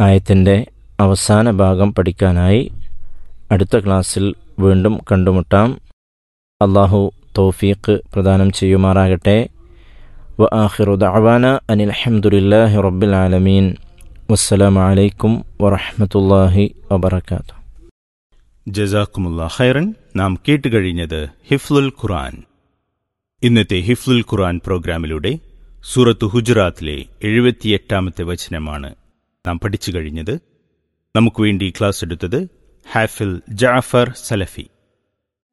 ആയത്തിൻ്റെ അവസാന ഭാഗം പഠിക്കാനായി അടുത്ത ക്ലാസ്സിൽ വീണ്ടും കണ്ടുമുട്ടാം അള്ളാഹു തൗഫീഖ് പ്രദാനം ചെയ്യുമാറാകട്ടെ വ ആഖിറു ദഅവാന അനിൽ ഹംദുലില്ലാഹി റബ്ബിൽ ആലമീൻ വസ്സലാമു അലൈക്കും വറഹ്മത്തുള്ളാഹി വബറകാതുഹു ജസാക്കുമുള്ള ഖൈറൻ നാം കേട്ടുകഴിഞ്ഞത് ഹിഫ്ലുൽ ഖുർആൻ ഇന്നത്തെ ഹിഫ്ലുൽ ഖുർആൻ പ്രോഗ്രാമിലൂടെ സൂറത്ത് ഹുജറാത്തിലെ എഴുപത്തിയെട്ടാമത്തെ വചനമാണ് നാം പഠിച്ചു കഴിഞ്ഞത് നമുക്ക് വേണ്ടി ക്ലാസ് എടുത്തത് ഹാഫിൽ ജാഫർ സലഫി